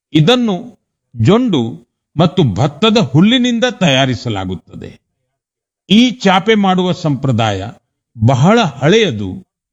ಇದನ್ನು ಜೊಂಡು ಮತ್ತು ಭತ್ತದ ಹುಲ್ಲಿನಿಂದ ತಯಾರಿಸಲಾಗುತ್ತದೆ ಈ ಚಾಪೆ ಮಾಡುವ ಸಂಪ್ರದಾಯ ಬಹಳ ಹಳೆಯದು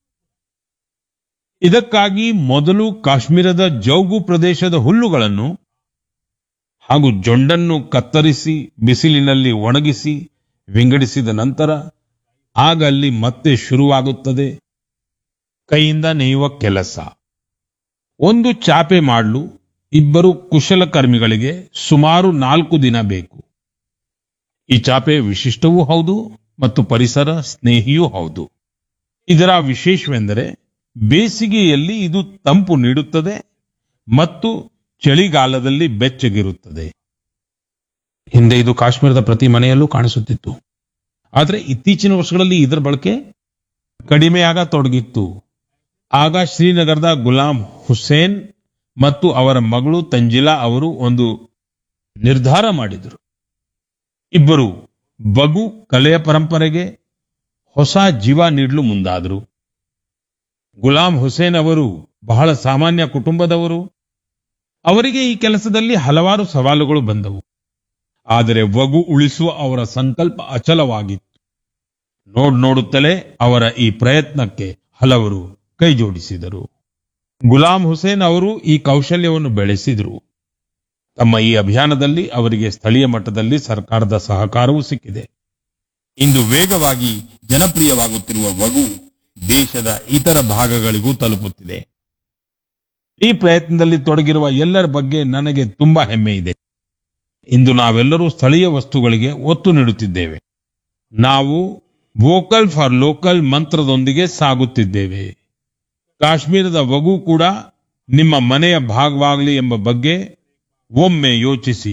ಇದಕ್ಕಾಗಿ ಮೊದಲು ಕಾಶ್ಮೀರದ ಜೌಗು ಪ್ರದೇಶದ ಹುಲ್ಲುಗಳನ್ನು ಹಾಗೂ ಜೊಂಡನ್ನು ಕತ್ತರಿಸಿ ಬಿಸಿಲಿನಲ್ಲಿ ಒಣಗಿಸಿ ವಿಂಗಡಿಸಿದ ನಂತರ ಆಗ ಅಲ್ಲಿ ಮತ್ತೆ ಶುರುವಾಗುತ್ತದೆ ಕೈಯಿಂದ ನೇಯುವ ಕೆಲಸ ಒಂದು ಚಾಪೆ ಮಾಡಲು ಇಬ್ಬರು ಕುಶಲಕರ್ಮಿಗಳಿಗೆ ಸುಮಾರು ನಾಲ್ಕು ದಿನ ಬೇಕು ಈ ಚಾಪೆ ವಿಶಿಷ್ಟವೂ ಹೌದು ಮತ್ತು ಪರಿಸರ ಸ್ನೇಹಿಯೂ ಹೌದು ಇದರ ವಿಶೇಷವೆಂದರೆ ಬೇಸಿಗೆಯಲ್ಲಿ ಇದು ತಂಪು ನೀಡುತ್ತದೆ ಮತ್ತು ಚಳಿಗಾಲದಲ್ಲಿ ಬೆಚ್ಚಗಿರುತ್ತದೆ ಹಿಂದೆ ಇದು ಕಾಶ್ಮೀರದ ಪ್ರತಿ ಮನೆಯಲ್ಲೂ ಕಾಣಿಸುತ್ತಿತ್ತು ಆದರೆ ಇತ್ತೀಚಿನ ವರ್ಷಗಳಲ್ಲಿ ಇದರ ಬಳಕೆ ಕಡಿಮೆಯಾಗತೊಡಗಿತ್ತು ಆಗ ಶ್ರೀನಗರದ ಗುಲಾಂ ಹುಸೇನ್ ಮತ್ತು ಅವರ ಮಗಳು ತಂಜಿಲಾ ಅವರು ಒಂದು ನಿರ್ಧಾರ ಮಾಡಿದರು ಇಬ್ಬರು ಬಗು ಕಲೆಯ ಪರಂಪರೆಗೆ ಹೊಸ ಜೀವ ನೀಡಲು ಮುಂದಾದರು ಗುಲಾಂ ಹುಸೇನ್ ಅವರು ಬಹಳ ಸಾಮಾನ್ಯ ಕುಟುಂಬದವರು ಅವರಿಗೆ ಈ ಕೆಲಸದಲ್ಲಿ ಹಲವಾರು ಸವಾಲುಗಳು ಬಂದವು ಆದರೆ ವಗು ಉಳಿಸುವ ಅವರ ಸಂಕಲ್ಪ ಅಚಲವಾಗಿತ್ತು ನೋಡ್ ನೋಡುತ್ತಲೇ ಅವರ ಈ ಪ್ರಯತ್ನಕ್ಕೆ ಹಲವರು ಕೈ ಜೋಡಿಸಿದರು ಗುಲಾಂ ಹುಸೇನ್ ಅವರು ಈ ಕೌಶಲ್ಯವನ್ನು ಬೆಳೆಸಿದರು ತಮ್ಮ ಈ ಅಭಿಯಾನದಲ್ಲಿ ಅವರಿಗೆ ಸ್ಥಳೀಯ ಮಟ್ಟದಲ್ಲಿ ಸರ್ಕಾರದ ಸಹಕಾರವೂ ಸಿಕ್ಕಿದೆ ಇಂದು ವೇಗವಾಗಿ ಜನಪ್ರಿಯವಾಗುತ್ತಿರುವ ವಗು ದೇಶದ ಇತರ ಭಾಗಗಳಿಗೂ ತಲುಪುತ್ತಿದೆ ಈ ಪ್ರಯತ್ನದಲ್ಲಿ ತೊಡಗಿರುವ ಎಲ್ಲರ ಬಗ್ಗೆ ನನಗೆ ತುಂಬಾ ಹೆಮ್ಮೆ ಇದೆ ಇಂದು ನಾವೆಲ್ಲರೂ ಸ್ಥಳೀಯ ವಸ್ತುಗಳಿಗೆ ಒತ್ತು ನೀಡುತ್ತಿದ್ದೇವೆ ನಾವು ವೋಕಲ್ ಫಾರ್ ಲೋಕಲ್ ಮಂತ್ರದೊಂದಿಗೆ ಸಾಗುತ್ತಿದ್ದೇವೆ ಕಾಶ್ಮೀರದ ವಗು ಕೂಡ ನಿಮ್ಮ ಮನೆಯ ಭಾಗವಾಗಲಿ ಎಂಬ ಬಗ್ಗೆ ಒಮ್ಮೆ ಯೋಚಿಸಿ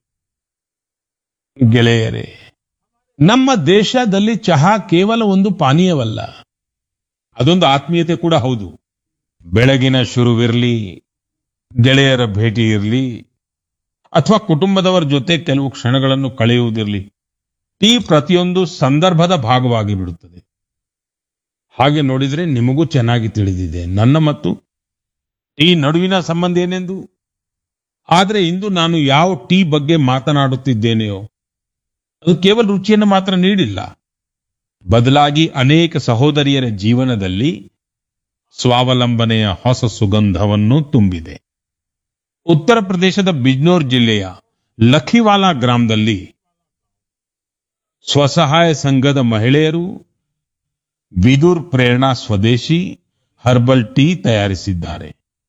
ಗೆಳೆಯರೇ ನಮ್ಮ ದೇಶದಲ್ಲಿ ಚಹಾ ಕೇವಲ ಒಂದು ಪಾನೀಯವಲ್ಲ ಅದೊಂದು ಆತ್ಮೀಯತೆ ಕೂಡ ಹೌದು ಬೆಳಗಿನ ಶುರುವಿರಲಿ ಗೆಳೆಯರ ಭೇಟಿ ಇರಲಿ ಅಥವಾ ಕುಟುಂಬದವರ ಜೊತೆ ಕೆಲವು ಕ್ಷಣಗಳನ್ನು ಕಳೆಯುವುದಿರಲಿ ಟೀ ಪ್ರತಿಯೊಂದು ಸಂದರ್ಭದ ಭಾಗವಾಗಿ ಬಿಡುತ್ತದೆ ಹಾಗೆ ನೋಡಿದ್ರೆ ನಿಮಗೂ ಚೆನ್ನಾಗಿ ತಿಳಿದಿದೆ ನನ್ನ ಮತ್ತು ಟೀ ನಡುವಿನ ಸಂಬಂಧ ಏನೆಂದು ಆದರೆ ಇಂದು ನಾನು ಯಾವ ಟೀ ಬಗ್ಗೆ ಮಾತನಾಡುತ್ತಿದ್ದೇನೆಯೋ ಅದು ಕೇವಲ ರುಚಿಯನ್ನು ಮಾತ್ರ ನೀಡಿಲ್ಲ ಬದಲಾಗಿ ಅನೇಕ ಸಹೋದರಿಯರ ಜೀವನದಲ್ಲಿ ಸ್ವಾವಲಂಬನೆಯ ಹೊಸ ಸುಗಂಧವನ್ನು ತುಂಬಿದೆ ಉತ್ತರ ಪ್ರದೇಶದ ಬಿಜ್ನೋರ್ ಜಿಲ್ಲೆಯ ಲಖಿವಾಲಾ ಗ್ರಾಮದಲ್ಲಿ ಸ್ವಸಹಾಯ ಸಂಘದ ಮಹಿಳೆಯರು ವಿದುರ್ ಪ್ರೇರಣಾ ಸ್ವದೇಶಿ ಹರ್ಬಲ್ ಟೀ ತಯಾರಿಸಿದ್ದಾರೆ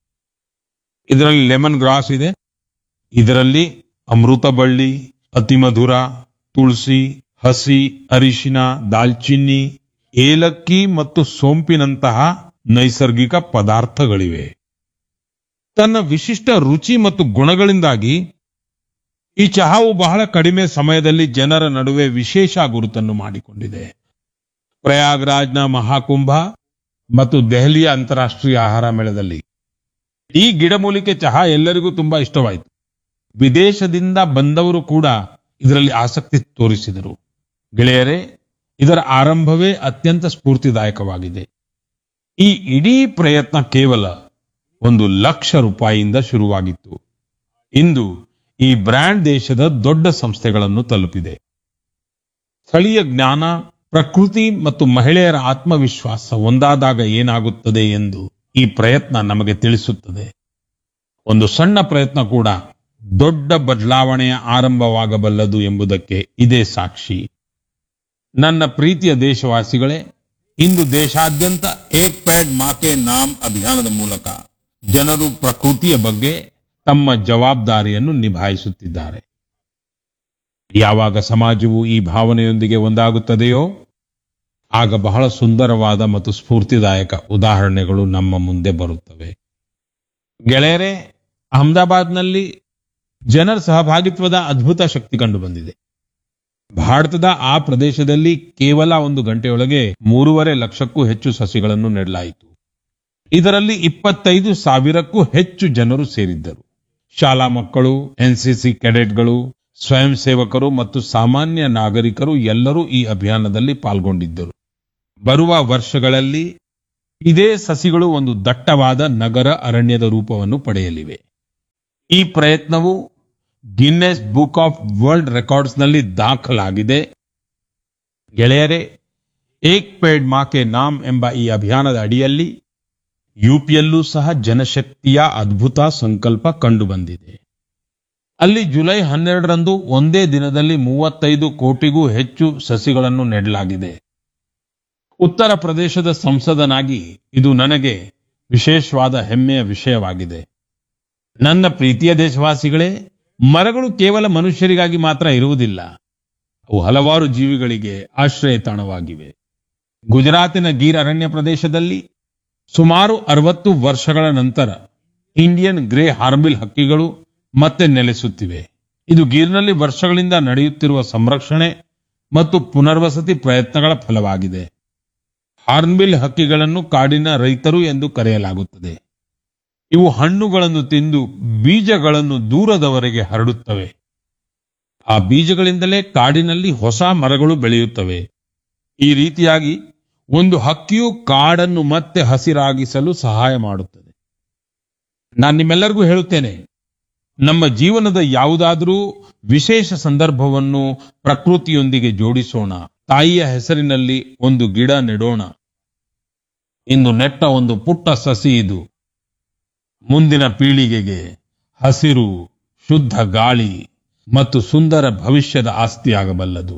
ಇದರಲ್ಲಿ ಲೆಮನ್ ಗ್ರಾಸ್ ಇದೆ ಇದರಲ್ಲಿ ಅಮೃತ ಬಳ್ಳಿ ಅತಿಮಧುರ ತುಳಸಿ ಹಸಿ ಅರಿಶಿನ ದಾಲ್ಚಿನ್ನಿ ಏಲಕ್ಕಿ ಮತ್ತು ಸೋಂಪಿನಂತಹ ನೈಸರ್ಗಿಕ ಪದಾರ್ಥಗಳಿವೆ ತನ್ನ ವಿಶಿಷ್ಟ ರುಚಿ ಮತ್ತು ಗುಣಗಳಿಂದಾಗಿ ಈ ಚಹಾವು ಬಹಳ ಕಡಿಮೆ ಸಮಯದಲ್ಲಿ ಜನರ ನಡುವೆ ವಿಶೇಷ ಗುರುತನ್ನು ಮಾಡಿಕೊಂಡಿದೆ ಪ್ರಯಾಗ್ರಾಜ್ನ ಮಹಾಕುಂಭ ಮತ್ತು ದೆಹಲಿಯ ಅಂತಾರಾಷ್ಟ್ರೀಯ ಆಹಾರ ಮೇಳದಲ್ಲಿ ಈ ಗಿಡಮೂಲಿಕೆ ಚಹಾ ಎಲ್ಲರಿಗೂ ತುಂಬಾ ಇಷ್ಟವಾಯಿತು ವಿದೇಶದಿಂದ ಬಂದವರು ಕೂಡ ಇದರಲ್ಲಿ ಆಸಕ್ತಿ ತೋರಿಸಿದರು ಗೆಳೆಯರೇ ಇದರ ಆರಂಭವೇ ಅತ್ಯಂತ ಸ್ಫೂರ್ತಿದಾಯಕವಾಗಿದೆ ಈ ಇಡೀ ಪ್ರಯತ್ನ ಕೇವಲ ಒಂದು ಲಕ್ಷ ರೂಪಾಯಿಯಿಂದ ಶುರುವಾಗಿತ್ತು ಇಂದು ಈ ಬ್ರ್ಯಾಂಡ್ ದೇಶದ ದೊಡ್ಡ ಸಂಸ್ಥೆಗಳನ್ನು ತಲುಪಿದೆ ಸ್ಥಳೀಯ ಜ್ಞಾನ ಪ್ರಕೃತಿ ಮತ್ತು ಮಹಿಳೆಯರ ಆತ್ಮವಿಶ್ವಾಸ ಒಂದಾದಾಗ ಏನಾಗುತ್ತದೆ ಎಂದು ಈ ಪ್ರಯತ್ನ ನಮಗೆ ತಿಳಿಸುತ್ತದೆ ಒಂದು ಸಣ್ಣ ಪ್ರಯತ್ನ ಕೂಡ ದೊಡ್ಡ ಬದಲಾವಣೆಯ ಆರಂಭವಾಗಬಲ್ಲದು ಎಂಬುದಕ್ಕೆ ಇದೇ ಸಾಕ್ಷಿ ನನ್ನ ಪ್ರೀತಿಯ ದೇಶವಾಸಿಗಳೇ ಇಂದು ದೇಶಾದ್ಯಂತ ಏಕ್ ಪ್ಯಾಡ್ ಮಾಕೆ ನಾಮ್ ಅಭಿಯಾನದ ಮೂಲಕ ಜನರು ಪ್ರಕೃತಿಯ ಬಗ್ಗೆ ತಮ್ಮ ಜವಾಬ್ದಾರಿಯನ್ನು ನಿಭಾಯಿಸುತ್ತಿದ್ದಾರೆ ಯಾವಾಗ ಸಮಾಜವು ಈ ಭಾವನೆಯೊಂದಿಗೆ ಒಂದಾಗುತ್ತದೆಯೋ ಆಗ ಬಹಳ ಸುಂದರವಾದ ಮತ್ತು ಸ್ಫೂರ್ತಿದಾಯಕ ಉದಾಹರಣೆಗಳು ನಮ್ಮ ಮುಂದೆ ಬರುತ್ತವೆ ಗೆಳೆಯರೇ ಅಹಮದಾಬಾದ್ನಲ್ಲಿ ಜನರ ಸಹಭಾಗಿತ್ವದ ಅದ್ಭುತ ಶಕ್ತಿ ಕಂಡು ಬಂದಿದೆ ಭಾರತದ ಆ ಪ್ರದೇಶದಲ್ಲಿ ಕೇವಲ ಒಂದು ಗಂಟೆಯೊಳಗೆ ಮೂರುವರೆ ಲಕ್ಷಕ್ಕೂ ಹೆಚ್ಚು ಸಸಿಗಳನ್ನು ನೆಡಲಾಯಿತು ಇದರಲ್ಲಿ ಇಪ್ಪತ್ತೈದು ಸಾವಿರಕ್ಕೂ ಹೆಚ್ಚು ಜನರು ಸೇರಿದ್ದರು ಶಾಲಾ ಮಕ್ಕಳು ಎನ್ಸಿಸಿ ಕೆಡೆಟ್ಗಳು ಸ್ವಯಂ ಸೇವಕರು ಮತ್ತು ಸಾಮಾನ್ಯ ನಾಗರಿಕರು ಎಲ್ಲರೂ ಈ ಅಭಿಯಾನದಲ್ಲಿ ಪಾಲ್ಗೊಂಡಿದ್ದರು ಬರುವ ವರ್ಷಗಳಲ್ಲಿ ಇದೇ ಸಸಿಗಳು ಒಂದು ದಟ್ಟವಾದ ನಗರ ಅರಣ್ಯದ ರೂಪವನ್ನು ಪಡೆಯಲಿವೆ ಈ ಪ್ರಯತ್ನವು Guinness book of world records ನಲ್ಲಿ ದಾಖಲಾಗಿದೆ ಗೆಳೆಯರೇ ಏಕ್ ಪೇಡ್ ಮಾಕೆ ನಾಮ್ ಎಂಬ ಈ ಅಭಿಯಾನದ ಅಡಿಯಲ್ಲಿ ಯುಪಿಯಲ್ಲೂ ಸಹ ಜನಶಕ್ತಿಯ ಅದ್ಭುತ ಸಂಕಲ್ಪ ಕಂಡುಬಂದಿದೆ ಅಲ್ಲಿ ಜುಲೈ ಹನ್ನೆರಡರಂದು ಒಂದೇ ದಿನದಲ್ಲಿ ಮೂವತ್ತೈದು ಕೋಟಿಗೂ ಹೆಚ್ಚು ಸಸಿಗಳನ್ನು ನೆಡಲಾಗಿದೆ ಉತ್ತರ ಪ್ರದೇಶದ ಸಂಸದನಾಗಿ ಇದು ನನಗೆ ವಿಶೇಷವಾದ ಹೆಮ್ಮೆಯ ವಿಷಯವಾಗಿದೆ ನನ್ನ ಪ್ರೀತಿಯ ದೇಶವಾಸಿಗಳೇ ಮರಗಳು ಕೇವಲ ಮನುಷ್ಯರಿಗಾಗಿ ಮಾತ್ರ ಇರುವುದಿಲ್ಲ ಅವು ಹಲವಾರು ಜೀವಿಗಳಿಗೆ ಆಶ್ರಯ ತಾಣವಾಗಿವೆ ಗುಜರಾತಿನ ಗೀರ್ ಅರಣ್ಯ ಪ್ರದೇಶದಲ್ಲಿ ಸುಮಾರು ಅರವತ್ತು ವರ್ಷಗಳ ನಂತರ ಇಂಡಿಯನ್ ಗ್ರೇ ಹಾರ್ಬಿಲ್ ಹಕ್ಕಿಗಳು ಮತ್ತೆ ನೆಲೆಸುತ್ತಿವೆ ಇದು ಗೀರ್ನಲ್ಲಿ ವರ್ಷಗಳಿಂದ ನಡೆಯುತ್ತಿರುವ ಸಂರಕ್ಷಣೆ ಮತ್ತು ಪುನರ್ವಸತಿ ಪ್ರಯತ್ನಗಳ ಫಲವಾಗಿದೆ ಹಾರ್ನ್ಬಿಲ್ ಹಕ್ಕಿಗಳನ್ನು ಕಾಡಿನ ರೈತರು ಎಂದು ಕರೆಯಲಾಗುತ್ತದೆ ಇವು ಹಣ್ಣುಗಳನ್ನು ತಿಂದು ಬೀಜಗಳನ್ನು ದೂರದವರೆಗೆ ಹರಡುತ್ತವೆ ಆ ಬೀಜಗಳಿಂದಲೇ ಕಾಡಿನಲ್ಲಿ ಹೊಸ ಮರಗಳು ಬೆಳೆಯುತ್ತವೆ ಈ ರೀತಿಯಾಗಿ ಒಂದು ಹಕ್ಕಿಯು ಕಾಡನ್ನು ಮತ್ತೆ ಹಸಿರಾಗಿಸಲು ಸಹಾಯ ಮಾಡುತ್ತದೆ ನಾನು ನಿಮ್ಮೆಲ್ಲರಿಗೂ ಹೇಳುತ್ತೇನೆ ನಮ್ಮ ಜೀವನದ ಯಾವುದಾದರೂ ವಿಶೇಷ ಸಂದರ್ಭವನ್ನು ಪ್ರಕೃತಿಯೊಂದಿಗೆ ಜೋಡಿಸೋಣ ತಾಯಿಯ ಹೆಸರಿನಲ್ಲಿ ಒಂದು ಗಿಡ ನೆಡೋಣ ಇಂದು ನೆಟ್ಟ ಒಂದು ಪುಟ್ಟ ಸಸಿ ಇದು ಮುಂದಿನ ಪೀಳಿಗೆಗೆ ಹಸಿರು ಶುದ್ಧ ಗಾಳಿ ಮತ್ತು ಸುಂದರ ಭವಿಷ್ಯದ ಆಸ್ತಿಯಾಗಬಲ್ಲದು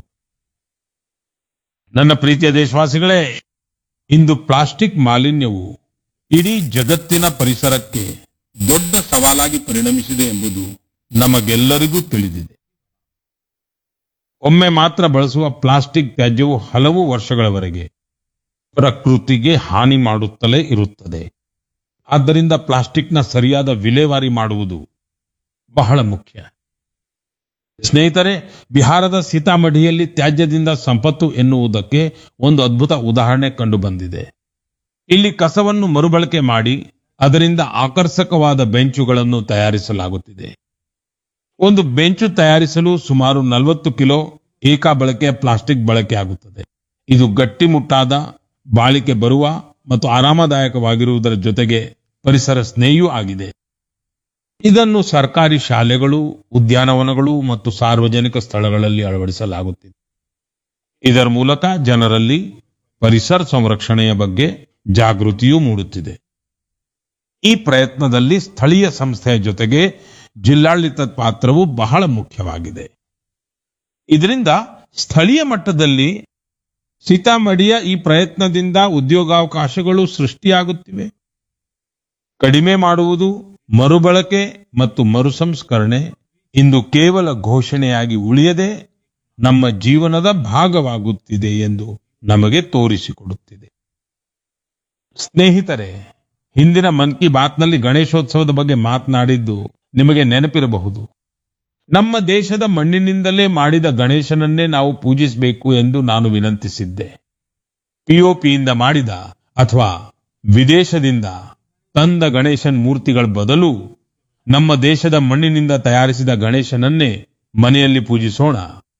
ನನ್ನ ಪ್ರೀತಿಯ ದೇಶವಾಸಿಗಳೇ ಇಂದು ಪ್ಲಾಸ್ಟಿಕ್ ಮಾಲಿನ್ಯವು ಇಡೀ ಜಗತ್ತಿನ ಪರಿಸರಕ್ಕೆ ದೊಡ್ಡ ಸವಾಲಾಗಿ ಪರಿಣಮಿಸಿದೆ ಎಂಬುದು ನಮಗೆಲ್ಲರಿಗೂ ತಿಳಿದಿದೆ ಒಮ್ಮೆ ಮಾತ್ರ ಬಳಸುವ ಪ್ಲಾಸ್ಟಿಕ್ ತ್ಯಾಜ್ಯವು ಹಲವು ವರ್ಷಗಳವರೆಗೆ ಪ್ರಕೃತಿಗೆ ಹಾನಿ ಮಾಡುತ್ತಲೇ ಇರುತ್ತದೆ ಆದ್ದರಿಂದ ಪ್ಲಾಸ್ಟಿಕ್ನ ಸರಿಯಾದ ವಿಲೇವಾರಿ ಮಾಡುವುದು ಬಹಳ ಮುಖ್ಯ ಸ್ನೇಹಿತರೆ ಬಿಹಾರದ ಸೀತಾಮಢಿಯಲ್ಲಿ ತ್ಯಾಜ್ಯದಿಂದ ಸಂಪತ್ತು ಎನ್ನುವುದಕ್ಕೆ ಒಂದು ಅದ್ಭುತ ಉದಾಹರಣೆ ಕಂಡು ಬಂದಿದೆ ಇಲ್ಲಿ ಕಸವನ್ನು ಮರುಬಳಕೆ ಮಾಡಿ ಅದರಿಂದ ಆಕರ್ಷಕವಾದ ಬೆಂಚುಗಳನ್ನು ತಯಾರಿಸಲಾಗುತ್ತಿದೆ ಒಂದು ಬೆಂಚು ತಯಾರಿಸಲು ಸುಮಾರು ನಲವತ್ತು ಕಿಲೋ ಏಕ ಬಳಕೆಯ ಪ್ಲಾಸ್ಟಿಕ್ ಬಳಕೆ ಆಗುತ್ತದೆ ಇದು ಗಟ್ಟಿಮುಟ್ಟಾದ ಬಾಳಿಕೆ ಬರುವ ಮತ್ತು ಆರಾಮದಾಯಕವಾಗಿರುವುದರ ಜೊತೆಗೆ ಪರಿಸರ ಸ್ನೇಹಿಯೂ ಆಗಿದೆ ಇದನ್ನು ಸರ್ಕಾರಿ ಶಾಲೆಗಳು ಉದ್ಯಾನವನಗಳು ಮತ್ತು ಸಾರ್ವಜನಿಕ ಸ್ಥಳಗಳಲ್ಲಿ ಅಳವಡಿಸಲಾಗುತ್ತಿದೆ ಇದರ ಮೂಲಕ ಜನರಲ್ಲಿ ಪರಿಸರ ಸಂರಕ್ಷಣೆಯ ಬಗ್ಗೆ ಜಾಗೃತಿಯೂ ಮೂಡುತ್ತಿದೆ ಈ ಪ್ರಯತ್ನದಲ್ಲಿ ಸ್ಥಳೀಯ ಸಂಸ್ಥೆಯ ಜೊತೆಗೆ ಜಿಲ್ಲಾಡಳಿತದ ಪಾತ್ರವು ಬಹಳ ಮುಖ್ಯವಾಗಿದೆ ಇದರಿಂದ ಸ್ಥಳೀಯ ಮಟ್ಟದಲ್ಲಿ ಸೀತಾಮಡಿಯ ಈ ಪ್ರಯತ್ನದಿಂದ ಉದ್ಯೋಗಾವಕಾಶಗಳು ಸೃಷ್ಟಿಯಾಗುತ್ತಿವೆ ಕಡಿಮೆ ಮಾಡುವುದು ಮರುಬಳಕೆ ಮತ್ತು ಮರುಸಂಸ್ಕರಣೆ ಇಂದು ಕೇವಲ ಘೋಷಣೆಯಾಗಿ ಉಳಿಯದೆ ನಮ್ಮ ಜೀವನದ ಭಾಗವಾಗುತ್ತಿದೆ ಎಂದು ನಮಗೆ ತೋರಿಸಿಕೊಡುತ್ತಿದೆ ಸ್ನೇಹಿತರೆ ಹಿಂದಿನ ಮನ್ ಕಿ ಬಾತ್ನಲ್ಲಿ ಗಣೇಶೋತ್ಸವದ ಬಗ್ಗೆ ಮಾತನಾಡಿದ್ದು ನಿಮಗೆ ನೆನಪಿರಬಹುದು ನಮ್ಮ ದೇಶದ ಮಣ್ಣಿನಿಂದಲೇ ಮಾಡಿದ ಗಣೇಶನನ್ನೇ ನಾವು ಪೂಜಿಸಬೇಕು ಎಂದು ನಾನು ವಿನಂತಿಸಿದ್ದೆ ಪಿಒಪಿಯಿಂದ ಮಾಡಿದ ಅಥವಾ ವಿದೇಶದಿಂದ ತಂದ ಗಣೇಶನ್ ಮೂರ್ತಿಗಳ ಬದಲು ನಮ್ಮ ದೇಶದ ಮಣ್ಣಿನಿಂದ ತಯಾರಿಸಿದ ಗಣೇಶನನ್ನೇ ಮನೆಯಲ್ಲಿ ಪೂಜಿಸೋಣ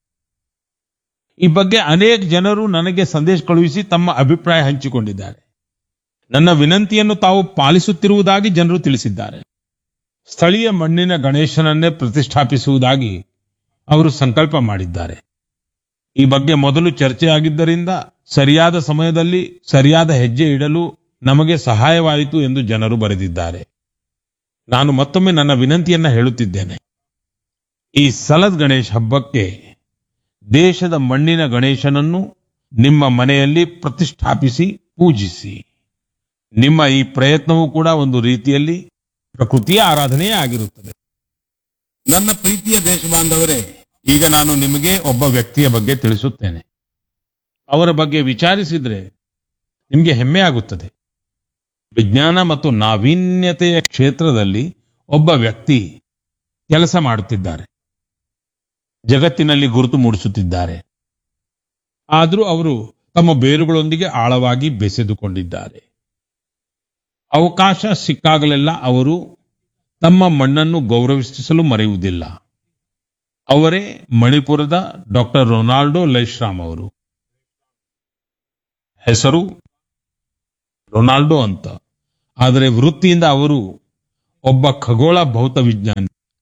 ಈ ಬಗ್ಗೆ ಅನೇಕ ಜನರು ನನಗೆ ಸಂದೇಶ ಕಳುಹಿಸಿ ತಮ್ಮ ಅಭಿಪ್ರಾಯ ಹಂಚಿಕೊಂಡಿದ್ದಾರೆ ನನ್ನ ವಿನಂತಿಯನ್ನು ತಾವು ಪಾಲಿಸುತ್ತಿರುವುದಾಗಿ ಜನರು ತಿಳಿಸಿದ್ದಾರೆ ಸ್ಥಳೀಯ ಮಣ್ಣಿನ ಗಣೇಶನನ್ನೇ ಪ್ರತಿಷ್ಠಾಪಿಸುವುದಾಗಿ ಅವರು ಸಂಕಲ್ಪ ಮಾಡಿದ್ದಾರೆ ಈ ಬಗ್ಗೆ ಮೊದಲು ಚರ್ಚೆಯಾಗಿದ್ದರಿಂದ ಸರಿಯಾದ ಸಮಯದಲ್ಲಿ ಸರಿಯಾದ ಹೆಜ್ಜೆ ಇಡಲು ನಮಗೆ ಸಹಾಯವಾಯಿತು ಎಂದು ಜನರು ಬರೆದಿದ್ದಾರೆ ನಾನು ಮತ್ತೊಮ್ಮೆ ನನ್ನ ವಿನಂತಿಯನ್ನ ಹೇಳುತ್ತಿದ್ದೇನೆ ಈ ಸಲದ್ ಗಣೇಶ್ ಹಬ್ಬಕ್ಕೆ ದೇಶದ ಮಣ್ಣಿನ ಗಣೇಶನನ್ನು ನಿಮ್ಮ ಮನೆಯಲ್ಲಿ ಪ್ರತಿಷ್ಠಾಪಿಸಿ ಪೂಜಿಸಿ ನಿಮ್ಮ ಈ ಪ್ರಯತ್ನವೂ ಕೂಡ ಒಂದು ರೀತಿಯಲ್ಲಿ ಪ್ರಕೃತಿಯ ಆರಾಧನೆಯೇ ಆಗಿರುತ್ತದೆ ನನ್ನ ಪ್ರೀತಿಯ ದೇಶ ಬಾಂಧವರೇ ಈಗ ನಾನು ನಿಮಗೆ ಒಬ್ಬ ವ್ಯಕ್ತಿಯ ಬಗ್ಗೆ ತಿಳಿಸುತ್ತೇನೆ ಅವರ ಬಗ್ಗೆ ವಿಚಾರಿಸಿದ್ರೆ ನಿಮಗೆ ಹೆಮ್ಮೆ ಆಗುತ್ತದೆ ವಿಜ್ಞಾನ ಮತ್ತು ನಾವೀನ್ಯತೆಯ ಕ್ಷೇತ್ರದಲ್ಲಿ ಒಬ್ಬ ವ್ಯಕ್ತಿ ಕೆಲಸ ಮಾಡುತ್ತಿದ್ದಾರೆ ಜಗತ್ತಿನಲ್ಲಿ ಗುರುತು ಮೂಡಿಸುತ್ತಿದ್ದಾರೆ ಆದರೂ ಅವರು ತಮ್ಮ ಬೇರುಗಳೊಂದಿಗೆ ಆಳವಾಗಿ ಬೆಸೆದುಕೊಂಡಿದ್ದಾರೆ ಅವಕಾಶ ಸಿಕ್ಕಾಗಲೆಲ್ಲ ಅವರು ತಮ್ಮ ಮಣ್ಣನ್ನು ಗೌರವಿಸಲು ಮರೆಯುವುದಿಲ್ಲ ಅವರೇ ಮಣಿಪುರದ ಡಾಕ್ಟರ್ ರೊನಾಲ್ಡೋ ಲೈಶ್ರಾಮ್ ಅವರು ಹೆಸರು ರೊನಾಲ್ಡೋ ಅಂತ ಆದರೆ ವೃತ್ತಿಯಿಂದ ಅವರು ಒಬ್ಬ ಖಗೋಳ ಭೌತ ವಿಜ್ಞಾನಿ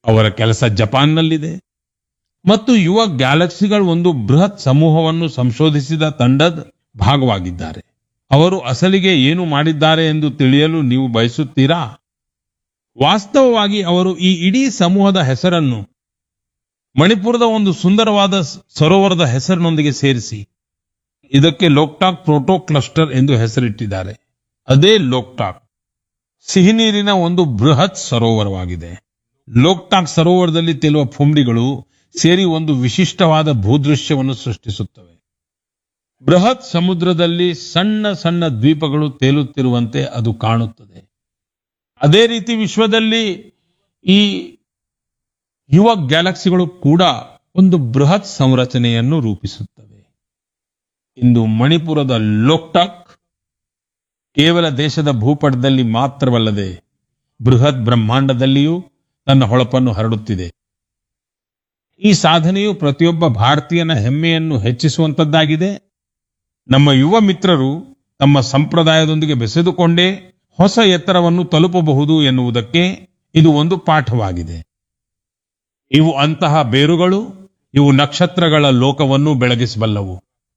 ಅವರ ಕೆಲಸ ಜಪಾನ್ನಲ್ಲಿದೆ ಮತ್ತು ಯುವ ಗ್ಯಾಲಕ್ಸಿಗಳ ಒಂದು ಬೃಹತ್ ಸಮೂಹವನ್ನು ಸಂಶೋಧಿಸಿದ ತಂಡದ ಭಾಗವಾಗಿದ್ದಾರೆ ಅವರು ಅಸಲಿಗೆ ಏನು ಮಾಡಿದ್ದಾರೆ ಎಂದು ತಿಳಿಯಲು ನೀವು ಬಯಸುತ್ತೀರಾ ವಾಸ್ತವವಾಗಿ ಅವರು ಈ ಇಡೀ ಸಮೂಹದ ಹೆಸರನ್ನು ಮಣಿಪುರದ ಒಂದು ಸುಂದರವಾದ ಸರೋವರದ ಹೆಸರಿನೊಂದಿಗೆ ಸೇರಿಸಿ ಇದಕ್ಕೆ ಲೋಕ್ಟಾಕ್ ಪ್ರೋಟೋ ಕ್ಲಸ್ಟರ್ ಎಂದು ಹೆಸರಿಟ್ಟಿದ್ದಾರೆ ಅದೇ ಲೋಕ್ಟಾಕ್ ಸಿಹಿನೀರಿನ ಒಂದು ಬೃಹತ್ ಸರೋವರವಾಗಿದೆ ಲೋಕ್ಟಾಕ್ ಸರೋವರದಲ್ಲಿ ತೇಲುವ ಫುಂಡಿಗಳು ಸೇರಿ ಒಂದು ವಿಶಿಷ್ಟವಾದ ಭೂದೃಶ್ಯವನ್ನು ಸೃಷ್ಟಿಸುತ್ತವೆ ಬೃಹತ್ ಸಮುದ್ರದಲ್ಲಿ ಸಣ್ಣ ಸಣ್ಣ ದ್ವೀಪಗಳು ತೇಲುತ್ತಿರುವಂತೆ ಅದು ಕಾಣುತ್ತದೆ ಅದೇ ರೀತಿ ವಿಶ್ವದಲ್ಲಿ ಈ ಯುವ ಗ್ಯಾಲಕ್ಸಿಗಳು ಕೂಡ ಒಂದು ಬೃಹತ್ ಸಂರಚನೆಯನ್ನು ರೂಪಿಸುತ್ತವೆ ಇಂದು ಮಣಿಪುರದ ಲೋಕ್ಟಾಕ್ ಕೇವಲ ದೇಶದ ಭೂಪಟದಲ್ಲಿ ಮಾತ್ರವಲ್ಲದೆ ಬೃಹತ್ ಬ್ರಹ್ಮಾಂಡದಲ್ಲಿಯೂ ತನ್ನ ಹೊಳಪನ್ನು ಹರಡುತ್ತಿದೆ ಈ ಸಾಧನೆಯು ಪ್ರತಿಯೊಬ್ಬ ಭಾರತೀಯನ ಹೆಮ್ಮೆಯನ್ನು ಹೆಚ್ಚಿಸುವಂತದ್ದಾಗಿದೆ ನಮ್ಮ ಯುವ ಮಿತ್ರರು ತಮ್ಮ ಸಂಪ್ರದಾಯದೊಂದಿಗೆ ಬೆಸೆದುಕೊಂಡೇ ಹೊಸ ಎತ್ತರವನ್ನು ತಲುಪಬಹುದು ಎನ್ನುವುದಕ್ಕೆ ಇದು ಒಂದು ಪಾಠವಾಗಿದೆ ಇವು ಅಂತಹ ಬೇರುಗಳು ಇವು ನಕ್ಷತ್ರಗಳ ಲೋಕವನ್ನು ಬೆಳಗಿಸಬಲ್ಲವು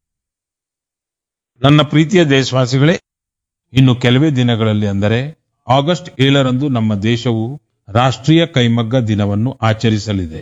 ನನ್ನ ಪ್ರೀತಿಯ ದೇಶವಾಸಿಗಳೇ ಇನ್ನು ಕೆಲವೇ ದಿನಗಳಲ್ಲಿ ಅಂದರೆ ಆಗಸ್ಟ್ ಏಳರಂದು ನಮ್ಮ ದೇಶವು ರಾಷ್ಟ್ರೀಯ ಕೈಮಗ್ಗ ದಿನವನ್ನು ಆಚರಿಸಲಿದೆ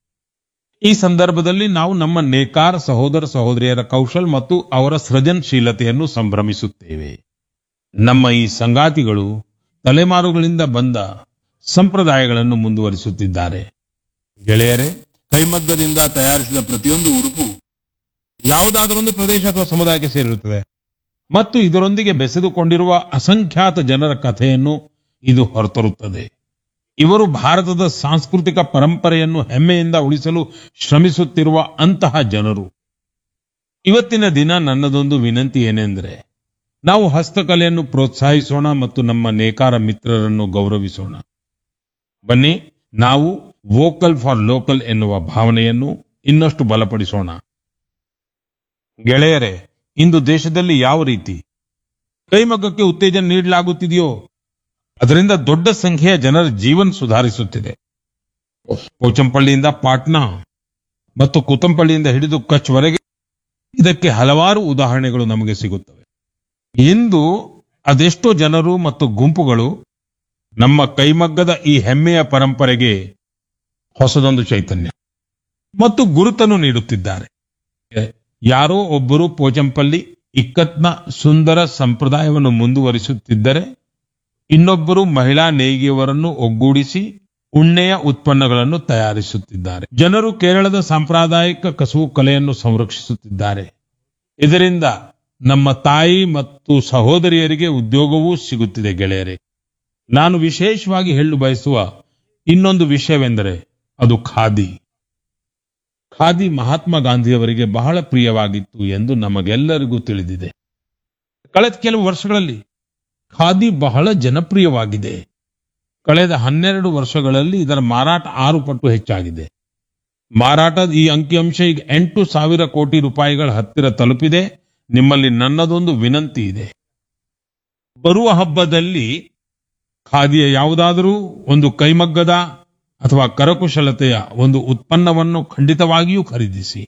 ಈ ಸಂದರ್ಭದಲ್ಲಿ ನಾವು ನಮ್ಮ ನೇಕಾರ ಸಹೋದರ ಸಹೋದರಿಯರ ಕೌಶಲ್ ಮತ್ತು ಅವರ ಸೃಜನಶೀಲತೆಯನ್ನು ಸಂಭ್ರಮಿಸುತ್ತೇವೆ ನಮ್ಮ ಈ ಸಂಗಾತಿಗಳು ತಲೆಮಾರುಗಳಿಂದ ಬಂದ ಸಂಪ್ರದಾಯಗಳನ್ನು ಮುಂದುವರಿಸುತ್ತಿದ್ದಾರೆ ಗೆಳೆಯರೇ ಕೈಮಗ್ಗದಿಂದ ತಯಾರಿಸಿದ ಪ್ರತಿಯೊಂದು ಉಡುಪು ಯಾವುದಾದರೊಂದು ಪ್ರದೇಶ ಅಥವಾ ಸಮುದಾಯಕ್ಕೆ ಸೇರಿರುತ್ತದೆ ಮತ್ತು ಇದರೊಂದಿಗೆ ಬೆಸೆದುಕೊಂಡಿರುವ ಅಸಂಖ್ಯಾತ ಜನರ ಕಥೆಯನ್ನು ಇದು ಹೊರತರುತ್ತದೆ ಇವರು ಭಾರತದ ಸಾಂಸ್ಕೃತಿಕ ಪರಂಪರೆಯನ್ನು ಹೆಮ್ಮೆಯಿಂದ ಉಳಿಸಲು ಶ್ರಮಿಸುತ್ತಿರುವ ಅಂತಹ ಜನರು ಇವತ್ತಿನ ದಿನ ನನ್ನದೊಂದು ವಿನಂತಿ ಏನೆಂದರೆ ನಾವು ಹಸ್ತಕಲೆಯನ್ನು ಪ್ರೋತ್ಸಾಹಿಸೋಣ ಮತ್ತು ನಮ್ಮ ನೇಕಾರ ಮಿತ್ರರನ್ನು ಗೌರವಿಸೋಣ ಬನ್ನಿ ನಾವು ವೋಕಲ್ ಫಾರ್ ಲೋಕಲ್ ಎನ್ನುವ ಭಾವನೆಯನ್ನು ಇನ್ನಷ್ಟು ಬಲಪಡಿಸೋಣ ಗೆಳೆಯರೇ ಇಂದು ದೇಶದಲ್ಲಿ ಯಾವ ರೀತಿ ಕೈಮಗ್ಗಕ್ಕೆ ಉತ್ತೇಜನ ನೀಡಲಾಗುತ್ತಿದೆಯೋ ಅದರಿಂದ ದೊಡ್ಡ ಸಂಖ್ಯೆಯ ಜನರ ಜೀವನ ಸುಧಾರಿಸುತ್ತಿದೆ ಪೋಚಂಪಳ್ಳಿಯಿಂದ ಪಾಟ್ನಾ ಮತ್ತು ಕುತಂಪಳ್ಳಿಯಿಂದ ಹಿಡಿದು ಕಚ್ವರೆಗೆ ಇದಕ್ಕೆ ಹಲವಾರು ಉದಾಹರಣೆಗಳು ನಮಗೆ ಸಿಗುತ್ತವೆ ಇಂದು ಅದೆಷ್ಟೋ ಜನರು ಮತ್ತು ಗುಂಪುಗಳು ನಮ್ಮ ಕೈಮಗ್ಗದ ಈ ಹೆಮ್ಮೆಯ ಪರಂಪರೆಗೆ ಹೊಸದೊಂದು ಚೈತನ್ಯ ಮತ್ತು ಗುರುತನ್ನು ನೀಡುತ್ತಿದ್ದಾರೆ ಯಾರೋ ಒಬ್ಬರು ಪೋಚಂಪಲ್ಲಿ ಇಕ್ಕತ್ನ ಸುಂದರ ಸಂಪ್ರದಾಯವನ್ನು ಮುಂದುವರಿಸುತ್ತಿದ್ದರೆ ಇನ್ನೊಬ್ಬರು ಮಹಿಳಾ ನೇಯ್ಗೆಯವರನ್ನು ಒಗ್ಗೂಡಿಸಿ ಉಣ್ಣೆಯ ಉತ್ಪನ್ನಗಳನ್ನು ತಯಾರಿಸುತ್ತಿದ್ದಾರೆ ಜನರು ಕೇರಳದ ಸಾಂಪ್ರದಾಯಿಕ ಕಸುವು ಕಲೆಯನ್ನು ಸಂರಕ್ಷಿಸುತ್ತಿದ್ದಾರೆ ಇದರಿಂದ ನಮ್ಮ ತಾಯಿ ಮತ್ತು ಸಹೋದರಿಯರಿಗೆ ಉದ್ಯೋಗವೂ ಸಿಗುತ್ತಿದೆ ಗೆಳೆಯರೇ ನಾನು ವಿಶೇಷವಾಗಿ ಹೇಳಲು ಬಯಸುವ ಇನ್ನೊಂದು ವಿಷಯವೆಂದರೆ ಅದು ಖಾದಿ ಖಾದಿ ಮಹಾತ್ಮ ಗಾಂಧಿಯವರಿಗೆ ಬಹಳ ಪ್ರಿಯವಾಗಿತ್ತು ಎಂದು ನಮಗೆಲ್ಲರಿಗೂ ತಿಳಿದಿದೆ ಕಳೆದ ಕೆಲವು ವರ್ಷಗಳಲ್ಲಿ ಖಾದಿ ಬಹಳ ಜನಪ್ರಿಯವಾಗಿದೆ ಕಳೆದ ಹನ್ನೆರಡು ವರ್ಷಗಳಲ್ಲಿ ಇದರ ಮಾರಾಟ ಆರು ಪಟ್ಟು ಹೆಚ್ಚಾಗಿದೆ ಮಾರಾಟದ ಈ ಅಂಕಿಅಂಶ ಈಗ ಎಂಟು ಸಾವಿರ ಕೋಟಿ ರೂಪಾಯಿಗಳ ಹತ್ತಿರ ತಲುಪಿದೆ ನಿಮ್ಮಲ್ಲಿ ನನ್ನದೊಂದು ವಿನಂತಿ ಇದೆ ಬರುವ ಹಬ್ಬದಲ್ಲಿ ಖಾದಿಯ ಯಾವುದಾದರೂ ಒಂದು ಕೈಮಗ್ಗದ ಅಥವಾ ಕರಕುಶಲತೆಯ ಒಂದು ಉತ್ಪನ್ನವನ್ನು ಖಂಡಿತವಾಗಿಯೂ ಖರೀದಿಸಿ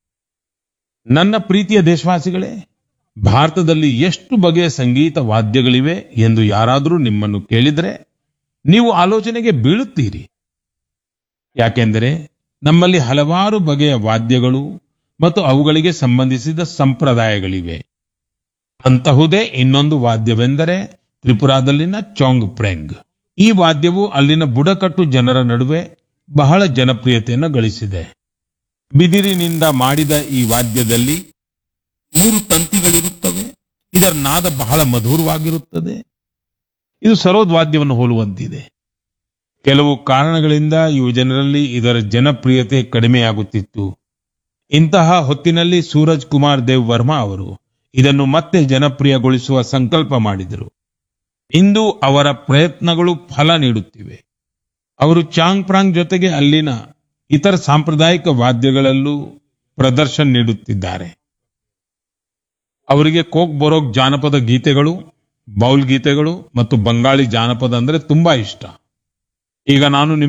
ನನ್ನ ಪ್ರೀತಿಯ ದೇಶವಾಸಿಗಳೇ ಭಾರತದಲ್ಲಿ ಎಷ್ಟು ಬಗೆಯ ಸಂಗೀತ ವಾದ್ಯಗಳಿವೆ ಎಂದು ಯಾರಾದರೂ ನಿಮ್ಮನ್ನು ಕೇಳಿದರೆ ನೀವು ಆಲೋಚನೆಗೆ ಬೀಳುತ್ತೀರಿ ಯಾಕೆಂದರೆ ನಮ್ಮಲ್ಲಿ ಹಲವಾರು ಬಗೆಯ ವಾದ್ಯಗಳು ಮತ್ತು ಅವುಗಳಿಗೆ ಸಂಬಂಧಿಸಿದ ಸಂಪ್ರದಾಯಗಳಿವೆ ಅಂತಹುದೇ ಇನ್ನೊಂದು ವಾದ್ಯವೆಂದರೆ ತ್ರಿಪುರಾದಲ್ಲಿನ ಚೋಂಗ್ ಪ್ರೆಂಗ್ ಈ ವಾದ್ಯವು ಅಲ್ಲಿನ ಬುಡಕಟ್ಟು ಜನರ ನಡುವೆ ಬಹಳ ಜನಪ್ರಿಯತೆಯನ್ನು ಗಳಿಸಿದೆ ಬಿದಿರಿನಿಂದ ಮಾಡಿದ ಈ ವಾದ್ಯದಲ್ಲಿ ಮೂರು ತಂತಿಗಳಿರುತ್ತವೆ ಇದರ ನಾದ ಬಹಳ ಮಧುರವಾಗಿರುತ್ತದೆ ಇದು ಸರೋದ್ ವಾದ್ಯವನ್ನು ಹೋಲುವಂತಿದೆ ಕೆಲವು ಕಾರಣಗಳಿಂದ ಯುವ ಜನರಲ್ಲಿ ಇದರ ಜನಪ್ರಿಯತೆ ಕಡಿಮೆಯಾಗುತ್ತಿತ್ತು ಇಂತಹ ಹೊತ್ತಿನಲ್ಲಿ ಸೂರಜ್ ಕುಮಾರ್ ದೇವ್ ವರ್ಮಾ ಅವರು ಇದನ್ನು ಮತ್ತೆ ಜನಪ್ರಿಯಗೊಳಿಸುವ ಸಂಕಲ್ಪ ಮಾಡಿದರು ಇಂದು ಅವರ ಪ್ರಯತ್ನಗಳು ಫಲ ನೀಡುತ್ತಿವೆ ಅವರು ಚಾಂಗ್ ಪ್ರಾಂಗ್ ಜೊತೆಗೆ ಅಲ್ಲಿನ ಇತರ ಸಾಂಪ್ರದಾಯಿಕ ವಾದ್ಯಗಳಲ್ಲೂ ಪ್ರದರ್ಶನ ನೀಡುತ್ತಿದ್ದಾರೆ ಅವರಿಗೆ ಕೋಕ್ ಬೊರೋಕ್ ಜಾನಪದ ಗೀತೆಗಳು ಬೌಲ್ ಗೀತೆಗಳು ಮತ್ತು ಬಂಗಾಳಿ ಜಾನಪದ ಅಂದ್ರೆ ತುಂಬಾ ಇಷ್ಟ ಈಗ ನಾನು